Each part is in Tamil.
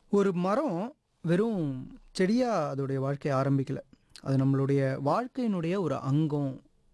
ஒரு மரம் வெறும் செடியாக அதோடைய வாழ்க்கையை ஆரம்பிக்கல அது நம்மளுடைய வாழ்க்கையினுடைய ஒரு அங்கம்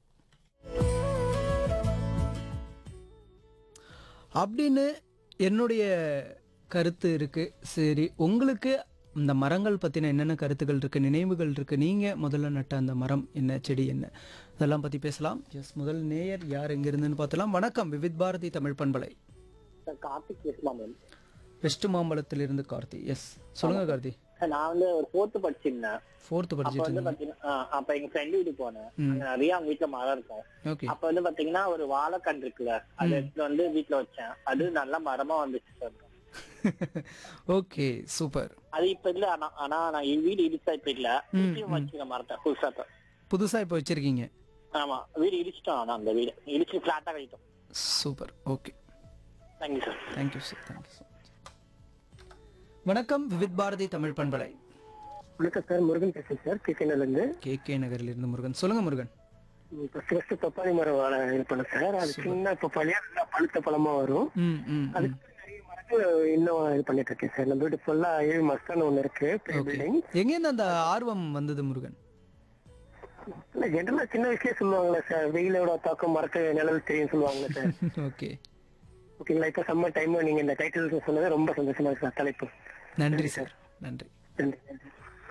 அப்படின்னு என்னுடைய கருத்து இருக்குது சரி உங்களுக்கு இந்த மரங்கள் பற்றின என்னென்ன கருத்துக்கள் இருக்குது நினைவுகள் இருக்குது நீங்கள் முதல்ல நட்ட அந்த மரம் என்ன செடி என்ன அதெல்லாம் பற்றி பேசலாம் எஸ் முதல் நேயர் யார் எங்கிருந்துன்னு பார்த்தலாம் வணக்கம் விவித் பாரதி தமிழ் பண்பலை சார் கார்த்திக் பேசலாம் மேம் வெஸ்ட் மாம்பலத்திலிருந்து கார்த்தி எஸ் சொல்லுங்கள் கார்த்தி சார் நான் வந்து ஒரு ஃபோர்த்து படிச்சிருந்தேன் ஃபோர்த்து அப்ப படிச்சிட்டு வந்து இருந்தீங்க பாத்தீங்கன்னா ஆ, அப்ப எங்க ஃப்ரெண்டு வீட்டுக்கு போனேன் அங்க நிறைய அவங்க வீட்டுல மரம் இருக்கும் ஓகே அப்ப வந்து பாத்தீங்கன்னா ஒரு வாழைக்கன்று இருக்குல்ல அதை எடுத்து வந்து வீட்டுல வச்சேன் அது நல்ல மரமா வந்துச்சு சார் ஓகே சூப்பர் அது இப்ப இல்ல ஆனா ஆனா நான் என் வீடு இடிச்சா இப்ப இல்ல திருப்பியும் வச்சுக்க மரத்தை புதுசா இப்ப. புதுசாக இப்போ வச்சுருக்கீங்க ஆமா வீடு இடிச்சிட்டோம் ஆனா அந்த வீடு இடிச்சு பிளாட்டா கழிட்டோம் super okay thank you sir thank you sir thank you so வணக்கம் விவித் பாரதி தமிழ் பண்பலை வணக்கம் சார் முருகன் பேசுறேன் சார் கிச்சன்ல இருந்து கே கே நகரிலிருந்து முருகன் சொல்லுங்க முருகன் ஃபர்ஸ்ட் ஃபர்ஸ்ட் பப்பாளி மரம் வாழ இது பண்ண சார் அது சின்ன பப்பாளியா நல்லா பழுத்த பழமா வரும் ம் ம் ம். நிறைய மரங்கள் இன்னும் இது பண்ணிட்டு இருக்கேன் சார் நம்ம வீடு ஃபுல்லா ஏழு மஸ்தான் ஒண்ணு இருக்கு பெரிய பில்டிங் எங்கேருந்து அந்த ஆர்வம் வந்தது முருகன் இல்ல ஜென்ரலா சின்ன வயசுலயே சொல்லுவாங்களே சார் வெயிலோட தாக்கம் மரத்து நிழல் தெரியும் சொல்லுவாங்களே சார் ஓகே ஓகேங்களா இப்ப சம்மர் டைம் நீங்க இந்த டைட்டில் சொன்னது ரொம்ப சந்தோஷமா இருக்கு சார் தலைப்பு நன்றி சார் நன்றி நன்றி நன்றி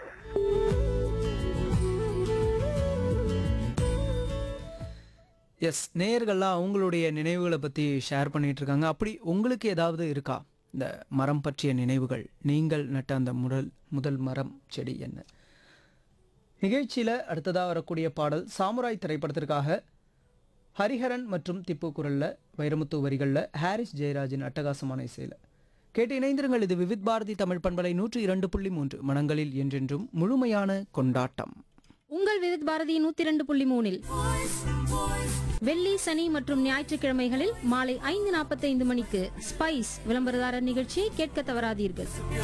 எஸ் நேயர்கள்லாம் அவங்களுடைய நினைவுகளை பற்றி ஷேர் பண்ணிட்டு இருக்காங்க அப்படி உங்களுக்கு ஏதாவது இருக்கா இந்த மரம் பற்றிய நினைவுகள் நீங்கள் நட்ட அந்த முதல் முதல் மரம் செடி என்ன நிகழ்ச்சியில் அடுத்ததாக வரக்கூடிய பாடல் சாமுராய் திரைப்படத்திற்காக ஹரிஹரன் மற்றும் திப்பு குரலில் வைரமுத்து வரிகளில் ஹாரிஸ் ஜெயராஜின் அட்டகாசமான இசையில் கேட்டு இணைந்திருங்கள் இது விவித் பாரதி தமிழ் பண்பலை நூற்றி இரண்டு புள்ளி மூன்று மனங்களில் என்றென்றும் முழுமையான கொண்டாட்டம் உங்கள் விவித் பாரதி நூத்தி இரண்டு புள்ளி மூணில் வெள்ளி சனி மற்றும் ஞாயிற்றுக்கிழமைகளில் மாலை ஐந்து நாற்பத்தைந்து மணிக்கு ஸ்பைஸ் விளம்பரதாரர் நிகழ்ச்சியை கேட்க தவறாதீர்கள்